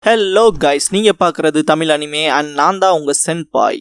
hello guys நீங்க பார்க்கறது Tamil anime and நான் தான் உங்க சென்பாய்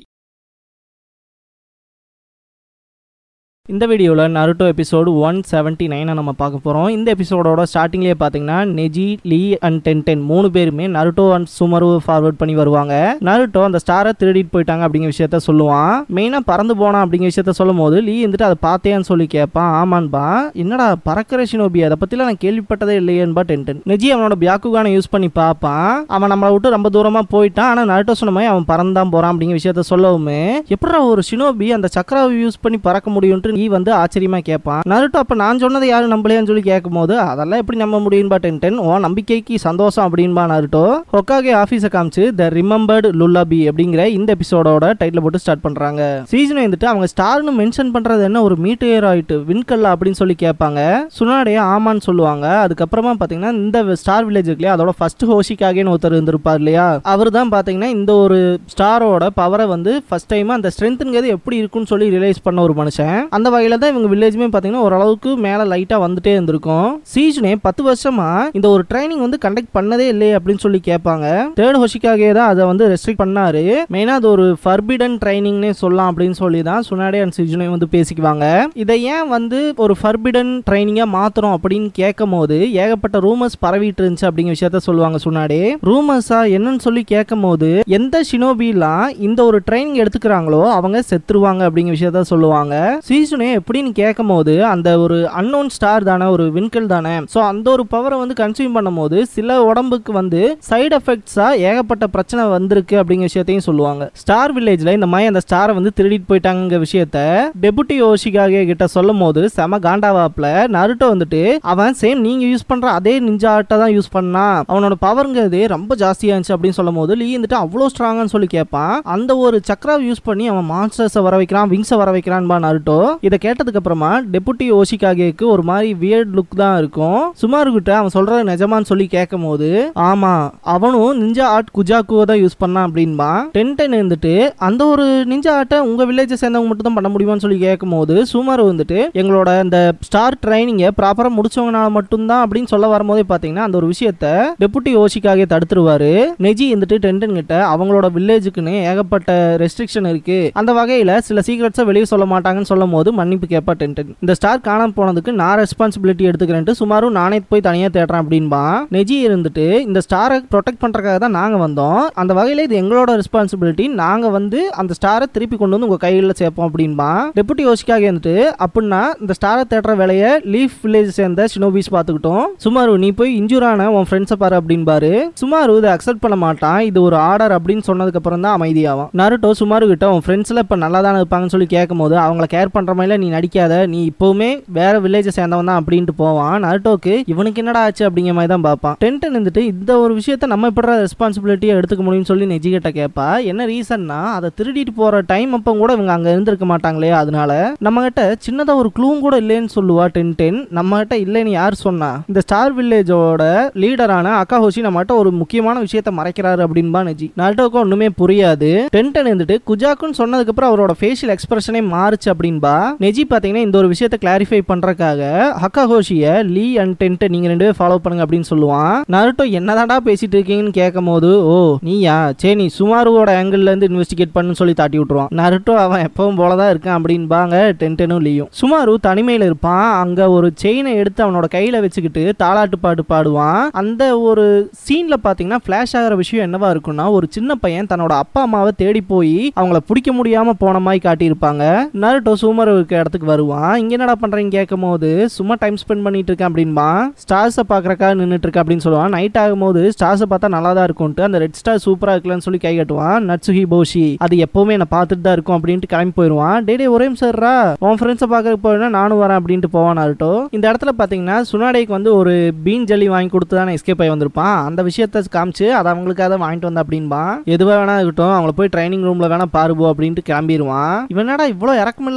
இந்த வீடியோவில் Naruto episode one seventy nine நம்ம பார்க்க போகிறோம் இந்த எபிசோடோட ஸ்டார்டிங்லேயே பார்த்தீங்கன்னா Neji Lee and Ten Ten மூணு பேருமே நருட்டோ அண்ட் சுமரு ஃபார்வர்ட் பண்ணி வருவாங்க நருட்டோ அந்த ஸ்டாரை திருடிட்டு போயிட்டாங்க அப்படிங்கிற விஷயத்த சொல்லுவான் மெயினாக பறந்து போனான் அப்படிங்கிற விஷயத்த சொல்லும் போது லீ வந்துட்டு அதை பார்த்தேன்னு சொல்லி கேட்பான் ஆமான்பா என்னடா பறக்கிற ஷினோபி அதை பற்றிலாம் நான் கேள்விப்பட்டதே இல்லையேன்பா டென் டென் நெஜி அவனோட பியாக்குகானை யூஸ் பண்ணி பார்ப்பான் அவன் நம்மளை விட்டு ரொம்ப தூரமாக போயிட்டான் ஆனால் நருட்டோ சொன்ன மாதிரி அவன் பறந்தான் போகிறான் அப்படிங்கிற விஷயத்த சொல்லவுமே எப்படா ஒரு ஷினோபி அந்த சக்கராவை யூஸ் பண்ணி பறக்க முடியும்ட்டு நீ வந்து ஆச்சரியமா கேட்பான் நருட்டோ அப்ப நான் சொன்னதை யாரும் நம்பலையான்னு சொல்லி கேட்கும் போது அதெல்லாம் எப்படி நம்ப முடியும்பா டென் டென் ஓ நம்பிக்கைக்கு சந்தோஷம் அப்படின்பா நருட்டோ ஹொக்காகே ஆஃபீஸை காமிச்சு த ரிமெம்பர்டு லுல்லாபி அப்படிங்கிற இந்த எபிசோடோட டைட்டில் போட்டு ஸ்டார்ட் பண்றாங்க சீசன் வந்துட்டு அவங்க ஸ்டார்னு மென்ஷன் பண்றது என்ன ஒரு மீட்டர் ஆயிட்டு விண்கல்லா அப்படின்னு சொல்லி கேட்பாங்க சுனாடைய ஆமான்னு சொல்லுவாங்க அதுக்கப்புறமா பாத்தீங்கன்னா இந்த ஸ்டார் வில்லேஜ் இருக்கு இல்லையா அதோட ஃபர்ஸ்ட் ஹோஷிக்காகேன்னு ஒருத்தர் இருந்திருப்பார் இல்லையா அவர் தான் பாத்தீங்கன்னா இந்த ஒரு ஸ்டாரோட பவரை வந்து ஃபர்ஸ்ட் டைம் அந்த ஸ்ட்ரென்த்ங்கிறது எப்படி இருக்குன்னு சொல்லி ரியலைஸ் பண்ண ஒரு மனுஷன் அந்த வகையில தான் இவங்க வில்லேஜுமே பாத்தீங்கன்னா ஓரளவுக்கு மேல லைட்டா வந்துட்டே இருந்திருக்கும் சீஜனே பத்து வருஷமா இந்த ஒரு ட்ரைனிங் வந்து கண்டக்ட் பண்ணதே இல்லையே அப்படின்னு சொல்லி கேட்பாங்க தேர்ட் ஹொஷிக்காகவே தான் அதை வந்து ரெஸ்ட்ரிக்ட் பண்ணாரு மெயினா அது ஒரு ஃபர்பிடன் ட்ரைனிங்னே சொல்லலாம் அப்படின்னு சொல்லி தான் சுனாடே அண்ட் சிஜுனே வந்து பேசிக்குவாங்க இதை ஏன் வந்து ஒரு ஃபர்பிடன் ட்ரைனிங்கா மாத்துறோம் அப்படின்னு கேட்கும் போது ஏகப்பட்ட ரூமர்ஸ் பரவிட்டு இருந்துச்சு அப்படிங்கிற விஷயத்த சொல்லுவாங்க சுனாடே ரூமர்ஸா என்னன்னு சொல்லி கேட்கும் போது எந்த ஷினோபிலாம் இந்த ஒரு ட்ரைனிங் எடுத்துக்கிறாங்களோ அவங்க செத்துருவாங்க அப்படிங்கிற விஷயத்த சொல்லுவாங்க சீசுனே எப்படின்னு கேட்கும் போது அந்த ஒரு அன்னோன் ஸ்டார் தானே ஒரு விண்கல் தானே ஸோ அந்த ஒரு பவரை வந்து கன்சியூம் பண்ணும்போது சில உடம்புக்கு வந்து சைடு எஃபெக்ட்ஸா ஏகப்பட்ட பிரச்சனை வந்திருக்கு அப்படிங்கிற விஷயத்தையும் சொல்லுவாங்க ஸ்டார் வில்லேஜ்ல இந்த மாதிரி அந்த ஸ்டாரை வந்து திருடிட்டு போயிட்டாங்க விஷயத்த டெபுட்டி யோஷிகாகே கிட்ட சொல்லும் போது செம காண்டாவாப்ல நருட்டோ வந்துட்டு அவன் சேம் நீங்க யூஸ் பண்ற அதே நிஞ்சா ஆட்டை தான் யூஸ் பண்ணா அவனோட பவருங்கிறது ரொம்ப ஜாஸ்தியா இருந்துச்சு அப்படின்னு சொல்லும் போது லீ வந்துட்டு அவ்வளோ ஸ்ட்ராங்னு சொல்லி கேட்பான் அந்த ஒரு சக்கராவை யூஸ் பண்ணி அவன் மான்ஸ்டர்ஸை வர வைக்கிறான் விங்ஸை வர வைக்கிறான்பா நருட்டோ இதை கேட்டதுக்கு அப்புறமா டெபுட்டி ஓஷிகாகேக்கு ஒரு மாதிரி வியர்ட் லுக் தான் இருக்கும் சுமாரு கிட்ட அவன் சொல்றது நிஜமான்னு சொல்லி கேட்கும் போது ஆமா அவனும் நிஞ்சா ஆர்ட் குஜாக்குவை தான் யூஸ் பண்ணான் அப்படின்பா டென் டென் இருந்துட்டு அந்த ஒரு நிஞ்சா ஆர்ட்டை உங்க வில்லேஜை சேர்ந்தவங்க மட்டும் தான் பண்ண முடியுமான்னு சொல்லி கேட்கும் போது சுமார் வந்துட்டு எங்களோட அந்த ஸ்டார் ட்ரைனிங்கை ப்ராப்பரா முடிச்சவங்கனால மட்டும்தான் அப்படின்னு சொல்ல வரும்போதே பாத்தீங்கன்னா அந்த ஒரு விஷயத்த டெபுட்டி ஓஷிக்காக தடுத்துருவாரு நெஜி இருந்துட்டு டென்டன் கிட்ட அவங்களோட வில்லேஜுக்குன்னு ஏகப்பட்ட ரெஸ்ட்ரிக்ஷன் இருக்கு அந்த வகையில சில சீக்கிரட்ஸை வெளியே சொல்ல மாட்டாங்கன்னு சொல்லும் போது மன்னிப்பு கேட்பா டென்டன் இந்த ஸ்டார் காணாம போனதுக்கு நான் ரெஸ்பான்சிபிலிட்டி எடுத்துக்கிறேன்ட்டு சுமாரும் நானே போய் தனியா தேடுறேன் அப்படின்பா நெஜி இருந்துட்டு இந்த ஸ்டாரை ப்ரொடெக்ட் பண்றதுக்காக தான் நாங்க வந்தோம் அந்த வகையில இது எங்களோட ரெஸ்பான்சிபிலிட்டி நாங்க வந்து அந்த ஸ்டாரை திருப்பி கொண்டு வந்து உங்க கையில சேர்ப்போம் அப்படின்பா டெபுட்டி யோசிக்காக இருந்துட்டு அப்படின்னா இந்த ஸ்டாரை தேடுற வேலையை லீஃப் வில்லேஜ் சேர்ந்த ஷினோபிஸ் பார்த்துக்கிட்டோம் சுமாரு நீ போய் இன்ஜூர் ஆன உன் ஃப்ரெண்ட்ஸை பாரு அப்படின்பாரு சுமாரு இதை அக்செப்ட் பண்ண மாட்டான் இது ஒரு ஆர்டர் அப்படின்னு சொன்னதுக்கு அப்புறம் தான் அமைதியாகும் நருட்டோ சுமாரு கிட்ட உன் ஃப்ரெண்ட்ஸ்ல இப்ப நல்லா தானே இருப்பாங்கன்னு சொல்லி கேட்கும் போது அவங்கள கேர் பண்ற மாதிரி நீ நடிக்காத நீ இப்பவுமே வேற வில்லேஜை சேர்ந்தவன் தான் அப்படின்ட்டு போவான் நருட்டோக்கு இவனுக்கு என்னடா ஆச்சு அப்படிங்கிற மாதிரி தான் பார்ப்பான் டென்டன் இருந்துட்டு இந்த ஒரு விஷயத்த நம்ம எப்படி ரெஸ்பான்சிபிலிட்டியை எடுத்துக்க முடியும்னு சொல்லி நெஜி கிட்ட கேட்பா என்ன ரீசன்னா அதை திருடிட்டு போற டைம் அப்போ கூட இவங்க அங்க இருந்திருக்க மாட்டாங்களே அதனால நம்ம கிட்ட சின்னதா ஒரு க்ளூவும் கூட இல்லைன்னு சொல்லுவா டென் டென் நம்ம கிட்ட இல்லைன்னு யார் சொன்னா இந்த ஸ்டார் வில்லேஜோட லீடரான அக்காஹோஷி நம்ம கிட்ட ஒரு முக்கியமான விஷயத்த மறைக்கிறாரு அப்படின்பா நெஜி நருட்டோக்கு ஒண்ணுமே புரியாது டென் டென் இருந்துட்டு குஜாக்குன்னு சொன்னதுக்கு அப்புறம் அவரோட ஃபேஷியல் எக்ஸ்பிரஷனே மாறுச்சு அப்படின்பா நெஜி பாத்தீங்கன்னா இந்த ஒரு விஷயத்த கிளாரிஃபை பண்றதுக்காக ஹக்காஹோஷிய லீ அண்ட் டென்ட் நீங்க ரெண்டு பேரும் ஃபாலோ பண்ணுங்க அப்படின்னு சொல்லுவான் நருட்டோ என்னதாடா பேசிட்டு இருக்கீங்கன்னு கேட்கும் போது ஓ நீயா சரி நீ சுமாருவோட ஆங்கிள் இருந்து இன்வெஸ்டிகேட் பண்ணு சொல்லி தாட்டி விட்டுருவான் நருட்டோ அவன் எப்பவும் போலதான் இருக்கான் அப்படின்பாங்க டென்டனும் லீயும் சுமாரு தனிமையில இருப்பான் அங்க ஒரு செயினை எடுத்து அவனோட கையில வச்சுக்கிட்டு தாலாட்டு பாட்டு பாடுவான் அந்த ஒரு சீன்ல பாத்தீங்கன்னா ஃபிளாஷ் ஆகிற விஷயம் என்னவா இருக்கும்னா ஒரு சின்ன பையன் தன்னோட அப்பா அம்மாவை தேடி போய் அவங்கள பிடிக்க முடியாம போன மாதிரி காட்டியிருப்பாங்க நருட்டோ சுமாரு இருக்க இடத்துக்கு வருவான் இங்க என்னடா பண்றீங்க கேட்கும் போது சும்மா டைம் ஸ்பெண்ட் பண்ணிட்டு இருக்கேன் அப்படின்பா ஸ்டார்ஸை பாக்குறக்காக நின்றுட்டு இருக்க அப்படின்னு சொல்லுவான் நைட் ஆகும்போது ஸ்டார்ஸை பார்த்தா நல்லா தான் இருக்கும்ட்டு அந்த ரெட் ஸ்டார் சூப்பரா இருக்கலன்னு சொல்லி கை கட்டுவான் நட்சுஹி போஷி அது எப்பவுமே என்ன பார்த்துட்டு தான் இருக்கும் அப்படின்ட்டு கிளம்பி போயிடுவான் டே டே ஒரே சரிரா உன் ஃப்ரெண்ட்ஸை பார்க்கறதுக்கு போயினா நானும் வரேன் அப்படின்ட்டு போவான் நருட்டோ இந்த இடத்துல பாத்தீங்கன்னா சுனாடேக்கு வந்து ஒரு பீன் ஜல்லி வாங்கி கொடுத்து தானே எஸ்கேப் ஆகி வந்திருப்பான் அந்த விஷயத்த காமிச்சு அதை அவங்களுக்காக வாங்கிட்டு வந்த அப்படின்பா எதுவாக வேணா இருக்கட்டும் அவங்கள போய் ட்ரைனிங் ரூம்ல வேணா பாருபோ அப்படின்ட்டு கிளம்பிடுவான் இவன் என்னடா இவ்வளோ இறக்கம் இல்லாதவனோட்ட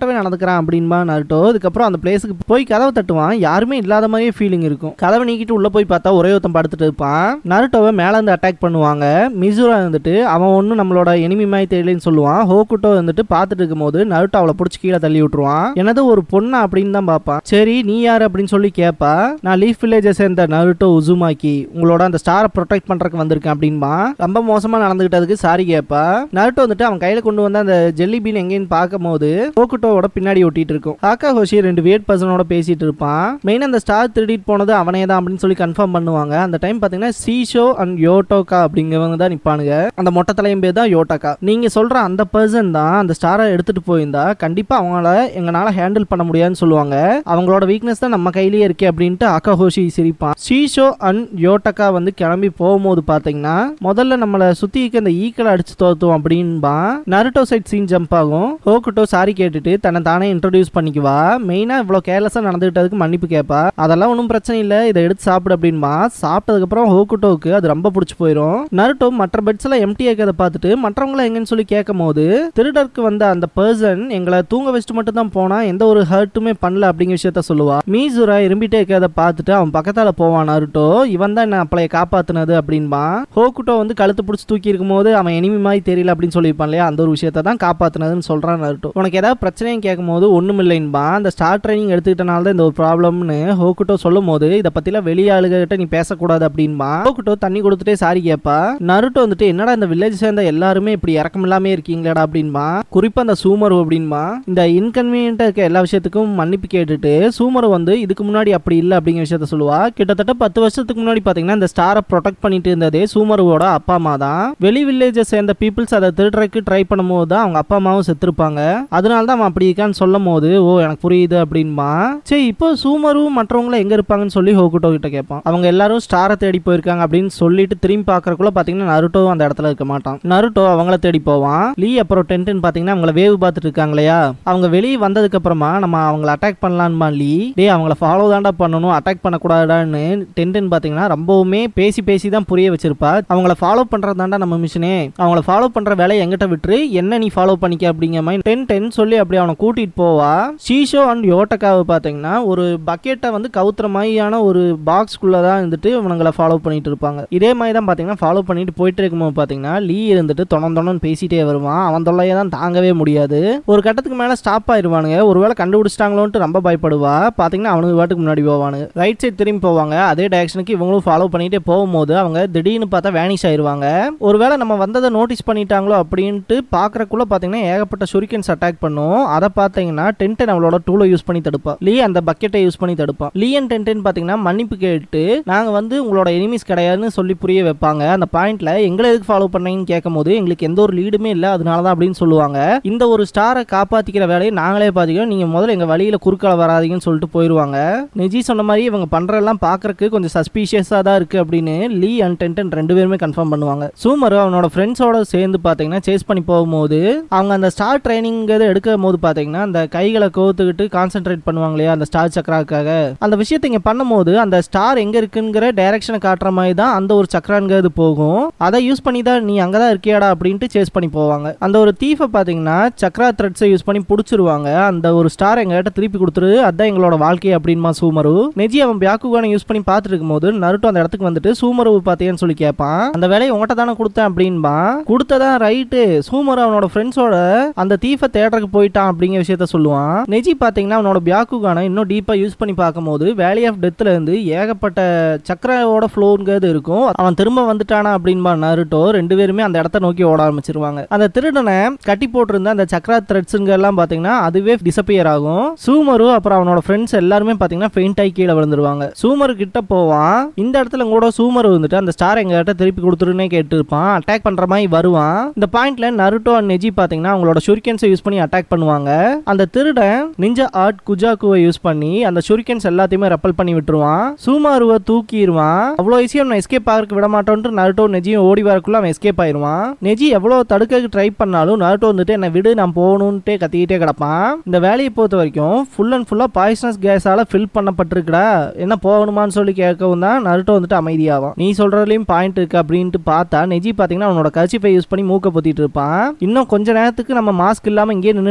கரெக்டாகவே நடந்துக்கிறான் அப்படின்பா நருட்டோ அதுக்கப்புறம் அந்த பிளேஸுக்கு போய் கதவை தட்டுவான் யாருமே இல்லாத மாதிரியே ஃபீலிங் இருக்கும் கதவை நீக்கிட்டு உள்ள போய் பார்த்தா ஒரே ஒருத்தன் படுத்துட்டு இருப்பான் நருட்டோவை மேல இருந்து அட்டாக் பண்ணுவாங்க மிசூரா வந்துட்டு அவன் ஒன்றும் நம்மளோட எனிமி மாதிரி தெரியலன்னு சொல்லுவான் ஹோக்குட்டோ வந்துட்டு பார்த்துட்டு இருக்கும்போது நருட்டோ அவளை பிடிச்சி கீழே தள்ளி விட்டுருவான் எனது ஒரு பொண்ணு அப்படின்னு தான் பார்ப்பான் சரி நீ யார் அப்படின்னு சொல்லி கேட்பா நான் லீஃப் வில்லேஜை சேர்ந்த நருட்டோ உசுமாக்கி உங்களோட அந்த ஸ்டாரை ப்ரொடெக்ட் பண்றதுக்கு வந்திருக்கேன் அப்படின்பா ரொம்ப மோசமா நடந்துகிட்டதுக்கு சாரி கேட்பா நருட்டோ வந்துட்டு அவன் கையில கொண்டு வந்த அந்த ஜெல்லி பீன் எங்கேன்னு பார்க்கும்போது ஹோக்குட்டோவோட பின்னாடி ஒட்டிட்டு இருக்கும் ஆக்கா ஹோஷி ரெண்டு வேட் பர்சனோட பேசிட்டு இருப்பான் மெயின் அந்த ஸ்டார் திருடிட்டு போனது அவனே தான் அப்படின்னு சொல்லி கன்ஃபார்ம் பண்ணுவாங்க அந்த டைம் பார்த்தீங்கன்னா சீஷோ அண்ட் யோட்டோகா அப்படிங்கிறவங்க தான் நிப்பானுங்க அந்த மொட்டை தலையும் பேர் தான் யோட்டோகா நீங்க சொல்ற அந்த பர்சன் தான் அந்த ஸ்டாரை எடுத்துட்டு போயிருந்தா கண்டிப்பா அவங்கள எங்களால ஹேண்டில் பண்ண முடியாதுன்னு சொல்லுவாங்க அவங்களோட வீக்னஸ் தான் நம்ம கையிலேயே இருக்கே அப்படின்ட்டு அகாஹோஷி சிரிப்பான் சீஷோ அண்ட் யோட்டக்கா வந்து கிளம்பி போகும்போது பாத்தீங்கன்னா முதல்ல நம்மளை சுத்தி இருக்க இந்த ஈக்களை அடிச்சு தோத்துவோம் அப்படின்பா நருட்டோ சைட் சீன் ஜம்ப் ஆகும் ஹோக்குட்டோ சாரி கேட்டுட்டு தன்னை தானே இன்ட்ரடியூஸ் பண்ணிக்குவா மெயினா இவ்வளவு கேர்லெஸ்ஸா நடந்துகிட்டதுக்கு மன்னிப்பு கேட்பா அதெல்லாம் ஒன்றும் பிரச்சனை இல்லை இதை எடுத்து சாப்பிடு அப்படின்பா சாப்பிட்டதுக்கு அப்புறம் ஹோக்குட்டோவுக்கு அது ரொம்ப பிடிச்சி போயிடும் நருட்டோ மற்ற பெட்ஸ் எல்லாம் எம்டி இருக்கிறத பார்த்துட்டு மற்றவங்கள எங்கன்னு சொல்லி கேட்கும் போது திருடருக்கு வந்த அந்த பர்சன் எங்களை தூங்க வச்சுட்டு மட்டும் தான் போனா எந்த ஒரு ஹர்ட்டுமே பண்ணல அப்படிங்கிற விஷயத்த சொல்லுவா மீசுரா இரும்பிட்டே இருக்கிறத பார்த்துட்டு அவன் பக்கத்தால போவான் நருட்டோ இவன் தான் என்ன அப்பளைய காப்பாத்துனது அப்படின்பா ஹோக்குட்டோ வந்து கழுத்து பிடிச்சி தூக்கி இருக்கும்போது அவன் எனிமி மாதிரி தெரியல அப்படின்னு சொல்லியிருப்பான் இல்லையா அந்த ஒரு விஷயத்த தான் காப்பாத்துனதுன்னு சொல்றான் நருட்டோ உனக்கு ஏதாவது பிரச்சனையும் கேட்கும் போது ஒண்ணும் இல்லைன்பா அந்த ஸ்டார் ட்ரைனிங் எடுத்துக்கிட்டனால தான் இந்த ஒரு ப்ராப்ளம்னு ஹோக்குட்டோ சொல்லும் போது இதை பத்திலாம் வெளி ஆளுகிட்ட நீ பேசக்கூடாது அப்படின்பா ஹோக்குட்டோ தண்ணி கொடுத்துட்டே சாரி கேப்பா நருட்டோ வந்துட்டு என்னடா இந்த வில்லேஜ் சேர்ந்த எல்லாருமே இப்படி இறக்கம் இல்லாமே இருக்கீங்களாடா அப்படின்பா குறிப்பா அந்த சூமரு அப்படின்பா இந்த இன்கன்வீனியன்ட்டா இருக்க எல்லா விஷயத்துக்கும் மன்னிப்பு கேட்டுட்டு சூமரு வந்து இதுக்கு முன்னாடி அப்படி இல்லை அப்படிங்கிற விஷயத்த சொல்லுவா கிட்டத்தட்ட பத்து வருஷத்துக்கு முன்னாடி பாத்தீங்கன்னா இந்த ஸ்டாரை ப்ரொடெக்ட் பண்ணிட்டு இருந்ததே சூமருவோட அப்பா அம்மா தான் வெளி வில்லேஜை சேர்ந்த பீப்புள்ஸ் அதை திருடுறதுக்கு ட்ரை பண்ணும்போது தான் அவங்க அப்பா அம்மாவும் செத்துருப்பாங்க அதனால தான் அவன் அப்படி இருக்கான்னு சொல்லும் போது ஓ எனக்கு புரியுது அப்படின்பா சரி இப்போ சூமரு மற்றவங்களும் எங்க இருப்பாங்கன்னு சொல்லி ஹோகுட்டோ கிட்ட கேட்பான் அவங்க எல்லாரும் ஸ்டாரை தேடி போயிருக்காங்க அப்படின்னு சொல்லிட்டு திரும்பி பார்க்கறக்குள்ள பாத்தீங்கன்னா நருட்டோ அந்த இடத்துல இருக்க மாட்டான் நருட்டோ அவங்கள தேடி போவான் லீ அப்புறம் டென்ட்னு பாத்தீங்கன்னா அவங்கள வேவு பார்த்துட்டு இருக்காங்க இல்லையா அவங்க வெளியே வந்ததுக்கு அப்புறமா நம்ம அவங்கள அட்டாக் பண்ணலான்பா லீ டேய் அவங்கள ஃபாலோ தான்டா பண்ணணும் அட்டாக் பண்ணக்கூடாதான்னு டென்ட்னு பாத்தீங்கன்னா ரொம்பவுமே பேசி பேசி தான் புரிய வச்சிருப்பா அவங்கள ஃபாலோ பண்றது தாண்டா நம்ம மிஷினே அவங்கள ஃபாலோ பண்ற வேலையை எங்கிட்ட விட்டுரு என்ன நீ ஃபாலோ பண்ணிக்க அப்படிங்கிற மாதிரி டென் டென் சொல்லி அப்படி அவனை கூட்டிட்டு போவா ஷீஷோ அண்ட் யோட்டக்காவை பாத்தீங்கன்னா ஒரு பக்கெட்டை வந்து கவுத்துற மாதிரியான ஒரு பாக்ஸ்குள்ள தான் இருந்துட்டு இவனுங்களை ஃபாலோ பண்ணிட்டு இருப்பாங்க இதே மாதிரி தான் பாத்தீங்கன்னா ஃபாலோ பண்ணிட்டு போயிட்டு இருக்கும்போது பாத்தீங்கன்னா லீ இருந்துட்டு தொணம் தொணன்னு பேசிட்டே வருவான் அவன் தொல்லையை தான் தாங்கவே முடியாது ஒரு கட்டத்துக்கு மேல ஸ்டாப் ஆயிருவானுங்க ஒருவேளை கண்டுபிடிச்சிட்டாங்களோன்ட்டு ரொம்ப பயப்படுவா பாத்தீங்கன்னா அவனுக்கு பாட்டுக்கு முன்னாடி போவானுங்க ரைட் சைடு திரும்பி போவாங்க அதே டைரக்ஷனுக்கு இவங்களும் ஃபாலோ பண்ணிட்டே போகும்போது அவங்க திடீர்னு பார்த்தா வேனிஷ் ஆயிருவாங்க ஒருவேளை நம்ம வந்ததை நோட்டீஸ் பண்ணிட்டாங்களோ அப்படின்ட்டு பாக்குறக்குள்ள பாத்தீங்கன்னா ஏகப்பட்ட ஷுரிக்கன்ஸ் அட்டாக் பண்ணும் அதை பார்த்தீங்கன்னா டென்டன் அவளோட டூலை யூஸ் பண்ணி தடுப்பா லீ அந்த பக்கெட்டை யூஸ் பண்ணி தடுப்பான் லீ அண்ட் டென்டன் பாத்தீங்கன்னா மன்னிப்பு கேட்டு நாங்க வந்து உங்களோட எனிமீஸ் கிடையாதுன்னு சொல்லி புரிய வைப்பாங்க அந்த பாயிண்ட்ல எங்களை எதுக்கு ஃபாலோ பண்ணீங்கன்னு கேட்கும்போது எங்களுக்கு எந்த ஒரு லீடுமே இல்லை அதனால தான் அப்படின்னு சொல்லுவாங்க இந்த ஒரு ஸ்டாரை காப்பாத்திக்கிற வேலையை நாங்களே பாத்துக்கிறோம் நீங்க முதல்ல எங்க வழியில குறுக்கால வராதீங்கன்னு சொல்லிட்டு போயிருவாங்க நிஜி சொன்ன மாதிரி இவங்க பண்றதெல்லாம் பாக்குறதுக்கு கொஞ்சம் சஸ்பீஷியஸா தான் இருக்கு அப்படின்னு லீ அண்ட் டென்டன் ரெண்டு பேருமே கன்ஃபார்ம் பண்ணுவாங்க சூமர் அவனோட ஃப்ரெண்ட்ஸோட சேர்ந்து பாத்தீங்கன்னா சேஸ் பண்ணி போகும்போது அவங்க அந்த ஸ்டார் ட்ரைனிங் எடுக்கும் போது பாத்தீங்கன்னா அந்த கைகளை கோத்துக்கிட்டு கான்சென்ட்ரேட் பண்ணுவாங்க இல்லையா அந்த ஸ்டார் சக்கராக்காக அந்த விஷயத்தை இங்க பண்ணும்போது அந்த ஸ்டார் எங்க இருக்குங்கிற டைரக்ஷனை காட்டுற மாதிரி தான் அந்த ஒரு சக்கராங்கிறது போகும் அதை யூஸ் பண்ணி தான் நீ அங்கதான் இருக்கியாடா அப்படின்ட்டு சேஸ் பண்ணி போவாங்க அந்த ஒரு தீஃபை பாத்தீங்கன்னா சக்ரா த்ரெட்ஸை யூஸ் பண்ணி பிடிச்சிருவாங்க அந்த ஒரு ஸ்டார் எங்ககிட்ட திருப்பி கொடுத்துரு அதான் எங்களோட வாழ்க்கை அப்படின்மா சூமரு நெஜி அவன் பியாக்குகானை யூஸ் பண்ணி பார்த்துட்டு இருக்கும்போது நருட்டோ அந்த இடத்துக்கு வந்துட்டு சூமரு பார்த்தேன்னு சொல்லி கேட்பான் அந்த வேலையை உங்கள்கிட்ட தானே கொடுத்தேன் அப்படின்பா கொடுத்ததான் ரைட்டு சூமரு அவனோட ஃப்ரெண்ட்ஸோட அந்த தீஃபை தேட்டருக்கு போயிட்டான் அப்படிங்கிற விஷயத்த சொல்லுவான் நெஜி பார்த்தீங்கன்னா அவனோட பியாக்குகானை இன்னும் டீப்பாக யூஸ் பண்ணி பார்க்கும்போது வேலி ஆஃப் டெத்தில் இருந்து ஏகப்பட்ட சக்கராவோட ஃப்ளோங்கிறது இருக்கும் அவன் திரும்ப வந்துட்டானா அப்படின்பா நருட்டோ ரெண்டு பேருமே அந்த இடத்த நோக்கி ஓட ஆரம்பிச்சிருவாங்க அந்த திருடனை கட்டி போட்டிருந்த அந்த சக்கரா த்ரெட்ஸுங்க எல்லாம் பார்த்தீங்கன்னா அதுவே டிசப்பியர் ஆகும் சூமரு அப்புறம் அவனோட ஃப்ரெண்ட்ஸ் எல்லாருமே பார்த்தீங்கன்னா ஃபெயிண்ட் ஆகி கீழே விழுந்துருவாங்க சூமரு கிட்ட போவான் இந்த இடத்துல கூட சூமரு வந்துட்டு அந்த ஸ்டார் எங்க கிட்ட திருப்பி கொடுத்துருன்னே கேட்டு இருப்பான் அட்டாக் பண்ற மாதிரி வருவான் இந்த பாயிண்ட்ல நருட்டோ அண்ட் நெஜி பார்த்தீங்கன்னா அவங்களோட ஷுரிக்கன்ஸை யூஸ் பண்ணி அட்டாக் பண்ணுவாங்க அந்த திருடன் நிஞ்சா ஆர்ட் குஜாக்குவை யூஸ் பண்ணி அந்த ஷுரிக்கன்ஸ் எல்லாத்தையுமே ரெப்பல் பண்ணி விட்டுருவான் சூமாருவை தூக்கிடுவான் அவ்வளோ ஈஸியாக அவனை எஸ்கேப் ஆகிறதுக்கு விட மாட்டோன்ட்டு நருட்டோ நெஜியும் ஓடி வரக்குள்ள அவன் எஸ்கேப் ஆயிருவான் நெஜி எவ்வளோ தடுக்க ட்ரை பண்ணாலும் நருட்டோ வந்துட்டு என்னை விடு நான் போகணுன்ட்டே கத்திக்கிட்டே கிடப்பான் இந்த வேலையை பொறுத்த வரைக்கும் ஃபுல் அண்ட் ஃபுல்லாக பாய்சனஸ் கேஸால ஃபில் பண்ணப்பட்டிருக்குடா என்ன போகணுமான்னு சொல்லி கேட்கவும் தான் நருட்டோ வந்துட்டு அமைதியாகும் நீ சொல்றதுலயும் பாயிண்ட் இருக்கு அப்படின்ட்டு பார்த்தா நெஜி பார்த்தீங்கன்னா அவனோட கர்ச்சிப்பை யூஸ் பண்ணி மூக்க பொத்திட்டு இருப்பான் இன்னும் கொஞ்ச நேரத்துக்கு நம்ம மாஸ்க் இல்லாமல் இங்கேயே நின்றுட்டு இருந்தோம்னா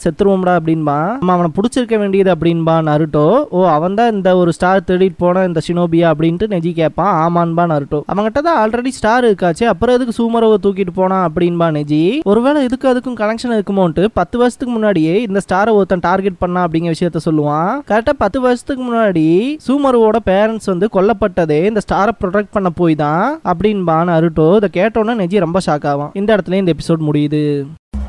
செத்துருவோம்டா அப்படின்பா நம்ம அவனை பிடிச்சிருக்க வேண்டியது அப்படின்பா நருட்டோ ஓ அவன் தான் இந்த ஒரு ஸ்டார் தேடிட்டு போன இந்த ஷினோபியா அப்படின்ட்டு நெஜி கேட்பான் ஆமான்பா நருட்டோ அவன்கிட்ட தான் ஆல்ரெடி ஸ்டார் இருக்காச்சு அப்புறம் எதுக்கு சூமரோவை தூக்கிட்டு போனான் அப்படின்பா நெஜி ஒருவேளை இதுக்கு அதுக்கும் கனெக்ஷன் இருக்குமோன்ட்டு பத்து வருஷத்துக்கு முன்னாடியே இந்த ஸ்டாரை ஒருத்தன் டார்கெட் பண்ணா அப்படிங்கிற விஷயத்த சொல்லுவான் கரெக்டா பத்து வருஷத்துக்கு முன்னாடி சூமருவோட பேரண்ட்ஸ் வந்து கொல்லப்பட்டதே இந்த ஸ்டாரை ப்ரொடெக்ட் பண்ண போய் தான் அப்படின்பா நருட்டோ இதை கேட்டோன்னே நெஜி ரொம்ப ஷாக் ஆவான் இந்த இடத்துல இந்த எபிசோட் முடியுது